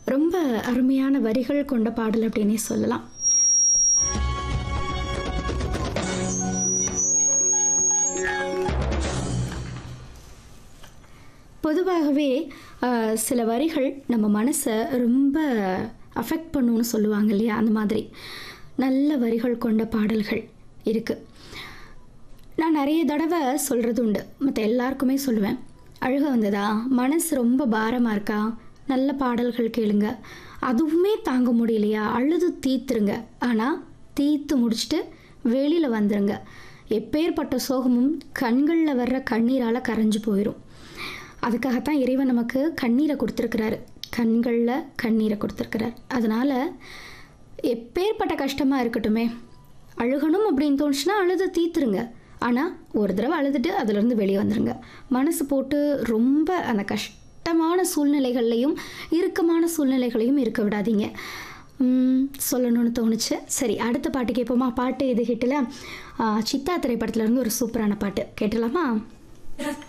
ரொம்ப அருமையான வரிகள் கொண்ட பாடல் அப்படின்னே சொல்லலாம் பொதுவாகவே ஆஹ், சில வரிகள் நம்ம மனசை ரொம்ப அஃபெக்ட் பண்ணுன்னு சொல்லுவாங்க இல்லையா அந்த மாதிரி நல்ல வரிகள் கொண்ட பாடல்கள் இருக்குது நான் நிறைய தடவை சொல்கிறது உண்டு மற்ற எல்லாருக்குமே சொல்லுவேன் அழுக வந்ததா மனசு ரொம்ப பாரமாக இருக்கா நல்ல பாடல்கள் கேளுங்க அதுவுமே தாங்க முடியலையா அழுது தீத்துருங்க ஆனால் தீத்து முடிச்சுட்டு வெளியில் வந்துருங்க எப்பேற்பட்ட சோகமும் கண்களில் வர்ற கண்ணீரால் கரைஞ்சு போயிடும் அதுக்காகத்தான் இறைவன் நமக்கு கண்ணீரை கொடுத்துருக்கிறாரு கண்களில் கண்ணீரை கொடுத்துருக்கிறார் அதனால் எப்பேற்பட்ட கஷ்டமாக இருக்கட்டுமே அழுகணும் அப்படின்னு தோணுச்சுன்னா அழுது தீத்துருங்க ஆனால் ஒரு தடவை அழுதுட்டு அதுலேருந்து வெளியே வந்துருங்க மனசு போட்டு ரொம்ப அந்த கஷ்டமான சூழ்நிலைகள்லையும் இறுக்கமான சூழ்நிலைகளையும் இருக்க விடாதீங்க உம், சொல்லணும்னு தோணுச்சு சரி அடுத்த பாட்டு கேட்போமா பாட்டு இது ஹிட்டில் சித்தா திரைப்படத்துல இருந்து ஒரு சூப்பரான பாட்டு கேட்டலாமா